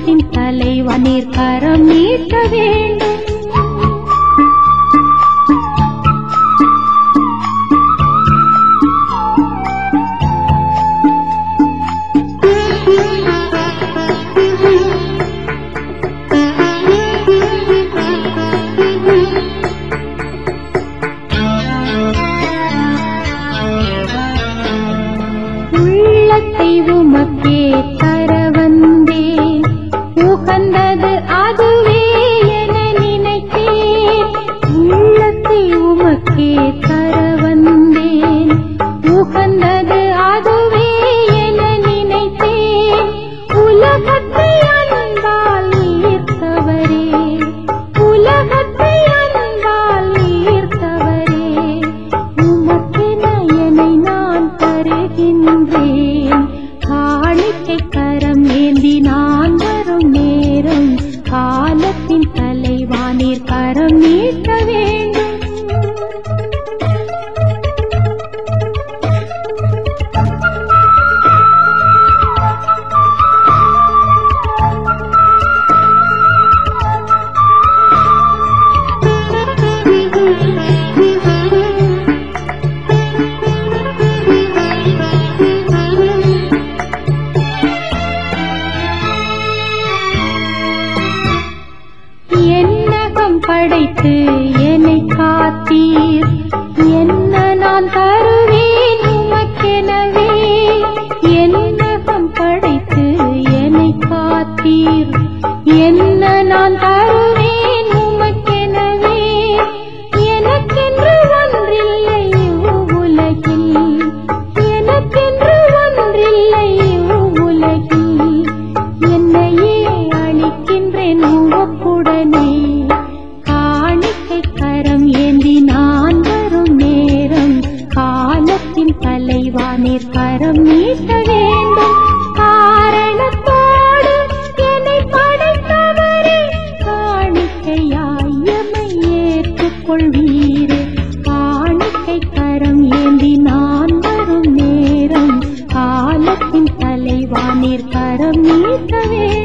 காலத்தின் தலைவனீர் கரம் நீட்ட வேண்டும் உள்ளத்தை உமக்கே தர வந்தே உகந்தது அதுவே என நினைத்தேன் உள்ளத்தை உமக்கே தர வந்தேன் உகந்தது அதுவே என நினைத்தேன் உலகத்தை அன்பால் ஈர்த்தவரே உலகத்தை அன்பால் ஈர்த்தவரே உமக்கென என்னை நான் தருகின்றேன் காணிக்கை கரம் ஏந்தி நான் வரும் நேரம் காலத்தின் தலைவானீர் கரம் நீட்ட வேண்டும் என்னகம் படைத்து என்னை காத்தீர் என்ன நான் தருவேன் உமக்கெனவே என்னகம் படைத்து என்னை காத்தீர் என்ன நான் தருவேன் உமக்கெனவே எனக்கென்று ஒன்றில்லை உலகில் எனக்கென்று ஒன்றில்லை உலகில் என்னையே அளிக்கின்றேன் உவப்புடனே காணிக்கை கரம் ஏந்தி நான் வரும் நேரம் காலத்தின் தலைவானீர் கரம் நீட்ட வேண்டும் காரணத்தோடு என்னை படைத்தவரே காணிக்கையாய் எம்மை ஏற்றுக்கொள்வீரே காணிக்கை கரம் ஏந்தி நான் வரும் நேரம் காலத்தின் தலைவானீர் கரம் நீட்ட வேண்டும்